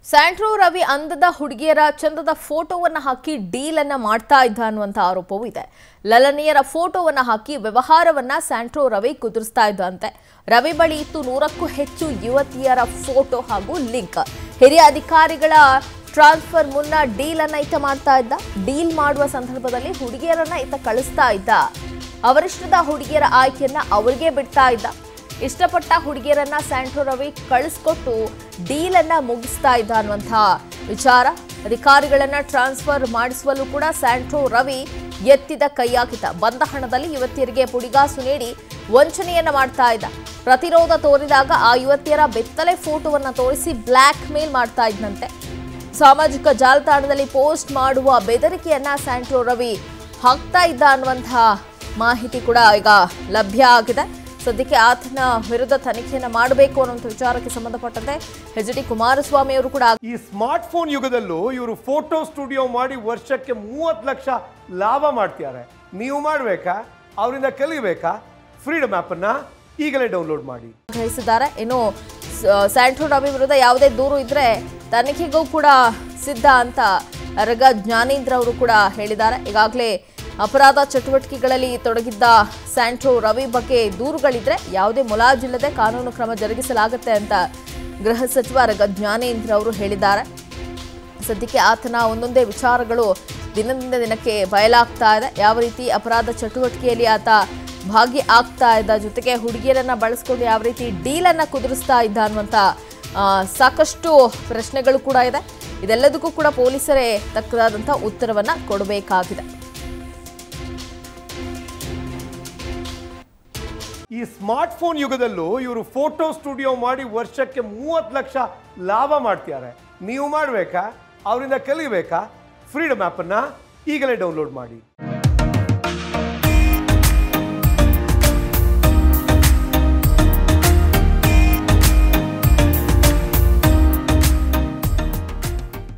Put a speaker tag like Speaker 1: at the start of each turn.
Speaker 1: Santro Ravi ಅಂದದ ಹುಡುಗಿಯರ ಚಂದದ ಫೋಟೋವನ್ನ ಹಾಕಿ ಡೀಲ್ ಅನ್ನ ಮಾಡ್ತಾ ಇದ್ದ ಅನ್ನುವಂತ ಆರೋಪವೂ ಇದೆ ಲಲನಿಯರ ಫೋಟೋವನ್ನ ಹಾಕಿ ವ್ಯವಹಾರವನ್ನ ಸ್ಯಾಂಟ್ರೋ ರವಿ ಕುದುರಿಸ್ತಾ ಇದ್ದಂತೆ ರವಿ ಬಳಿ ಇತ್ತು ನೂರಕ್ಕೂ ಹೆಚ್ಚು ಯುವತಿಯರ ಫೋಟೋ ಹಾಗೂ ಲಿಂಕ್ ಹಿರಿಯ ಅಧಿಕಾರಿಗಳ ಟ್ರಾನ್ಸ್ಫರ್ ಮುನ್ನ ಡೀಲ್ ಅನ್ನ ಈತ ಮಾಡ್ತಾ ಇದ್ದ ಡೀಲ್ ಮಾಡುವ ಸಂದರ್ಭದಲ್ಲಿ ಹುಡುಗಿಯರನ್ನ ಈತ ಕಳಿಸ್ತಾ ಇದ್ದ ಅವರಿಷ್ಟದ ಹುಡುಗಿಯರ ಆಯ್ಕೆಯನ್ನ ಅವರಿಗೆ ಬಿಡ್ತಾ ಇದ್ದ ಇಷ್ಟಪಟ್ಟ ಹುಡುಗಿಯರನ್ನ ಸ್ಯಾಂಟ್ರೋ ರವಿ ಕಳಿಸ್ಕೊಟ್ಟು ಡೀಲ್ ಅನ್ನ ಮುಗಿಸ್ತಾ ಇದ್ದ ಅನ್ನುವಂಥ ವಿಚಾರ ಅಧಿಕಾರಿಗಳನ್ನ ಟ್ರಾನ್ಸ್ಫರ್ ಮಾಡಿಸುವಲ್ಲೂ ಕೂಡ ಸ್ಯಾಂಟ್ರೋ ರವಿ ಎತ್ತಿದ ಕೈಯಾಗಿದ್ದ ಬಂದ ಹಣದಲ್ಲಿ ಯುವತಿಯರಿಗೆ ಪುಡಿಗಾಸು ನೀಡಿ ವಂಚನೆಯನ್ನ ಮಾಡ್ತಾ ಇದ್ದ ಪ್ರತಿರೋಧ ತೋರಿದಾಗ ಆ ಯುವತಿಯರ ಬೆತ್ತಲೆ ಫೋಟೋವನ್ನ ತೋರಿಸಿ ಬ್ಲ್ಯಾಕ್ ಮೇಲ್ ಮಾಡ್ತಾ ಇದ್ದಂತೆ ಸಾಮಾಜಿಕ ಜಾಲತಾಣದಲ್ಲಿ ಪೋಸ್ಟ್ ಮಾಡುವ ಬೆದರಿಕೆಯನ್ನ ಸ್ಯಾಂಟ್ರೋ ರವಿ ಹಾಕ್ತಾ ಇದ್ದ ಅನ್ನುವಂತಹ ಮಾಹಿತಿ ಕೂಡ ಈಗ ಲಭ್ಯ ಆಗಿದೆ ಸದ್ಯಕ್ಕೆ ಆತನ ವಿರುದ್ಧ ತನಿಖೆಯನ್ನ ಮಾಡಬೇಕು ಅನ್ನುವಂಥ ವಿಚಾರಕ್ಕೆ ಸಂಬಂಧಪಟ್ಟಂತೆ ಎಚ್ ಡಿ ಕುಮಾರಸ್ವಾಮಿ ಅವರು ಕೂಡ
Speaker 2: ಈ ಸ್ಮಾರ್ಟ್ ಫೋನ್ ಯುಗದಲ್ಲೂ ಇವರು ಫೋಟೋ ಸ್ಟುಡಿಯೋ ಮಾಡಿ ವರ್ಷಕ್ಕೆ ಮೂವತ್ತು ಲಕ್ಷ ಲಾಭ ಮಾಡ್ತಿದ್ದಾರೆ ನೀವು ಮಾಡಬೇಕಾ ಅವರಿಂದ ಕಲಿಬೇಕಾ ಫ್ರೀಡಮ್ ಆ್ಯಪನ್ನ ಈಗಲೇ ಡೌನ್ಲೋಡ್ ಮಾಡಿ
Speaker 1: ಗ್ರಹಿಸಿದ್ದಾರೆ ಇನ್ನು ಸ- ಸ್ಯಾಂಟ್ರೋ ರವಿ ವಿರುದ್ಧ ಯಾವುದೇ ದೂರು ಇದ್ರೆ ತನಿಖೆಗೂ ಕೂಡ ಸಿದ್ಧ ಅಂತ ರಗ ಜ್ಞಾನೇಂದ್ರ ಅವರು ಕೂಡ ಹೇಳಿದ್ದಾರೆ ಈಗಾಗಲೇ ಅಪರಾಧ ಚಟುವಟಿಕೆಗಳಲ್ಲಿ ತೊಡಗಿದ್ದ ಸ್ಯಾಂಟ್ರೋ ರವಿ ಬಗ್ಗೆ ದೂರುಗಳಿದ್ರೆ ಯಾವುದೇ ಮುಲಾಜಿಲ್ಲದೆ ಕಾನೂನು ಕ್ರಮ ಜರುಗಿಸಲಾಗುತ್ತೆ ಅಂತ ಗೃಹ ಸಚಿವ ರಗ ಜ್ಞಾನೇಂದ್ರ ಅವರು ಹೇಳಿದ್ದಾರೆ ಸದ್ಯಕ್ಕೆ ಆತನ ಒಂದೊಂದೇ ವಿಚಾರಗಳು ದಿನದಿಂದ ದಿನಕ್ಕೆ ಬಯಲಾಗ್ತಾ ಇದೆ ಯಾವ ರೀತಿ ಅಪರಾಧ ಚಟುವಟಿಕೆಯಲ್ಲಿ ಆತ ಭಾಗಿ ಆಗ್ತಾ ಇದ್ದ ಜೊತೆಗೆ ಹುಡುಗಿಯರನ್ನ ಬಳಸ್ಕೊಂಡು ಯಾವ ರೀತಿ ಡೀಲನ್ನು ಕುದುರಿಸ್ತಾ ಇದ್ದ ಅನ್ನುವಂಥ ಆ, ಸಾಕಷ್ಟು ಪ್ರಶ್ನೆಗಳು ಕೂಡ ಇದೆ ಇದೆಲ್ಲದಕ್ಕೂ ಕೂಡ ಪೊಲೀಸರೇ ತಕ್ಕದಾದಂಥ ಉತ್ತರವನ್ನ ಕೊಡಬೇಕಾಗಿದೆ
Speaker 2: ಈ ಸ್ಮಾರ್ಟ್ ಫೋನ್ ಯುಗದಲ್ಲೂ ಇವರು ಫೋಟೋ ಸ್ಟುಡಿಯೋ ಮಾಡಿ ವರ್ಷಕ್ಕೆ ಮೂವತ್ತು ಲಕ್ಷ ಲಾಭ ಮಾಡ್ತಿದ್ದಾರೆ ನೀವು ಮಾಡಬೇಕಾ ಅವರಿಂದ ಕಲಿಬೇಕಾ ಫ್ರೀಡಮ್ ಆ್ಯಪನ್ನ ಈಗಲೇ ಡೌನ್ಲೋಡ್ ಮಾಡಿ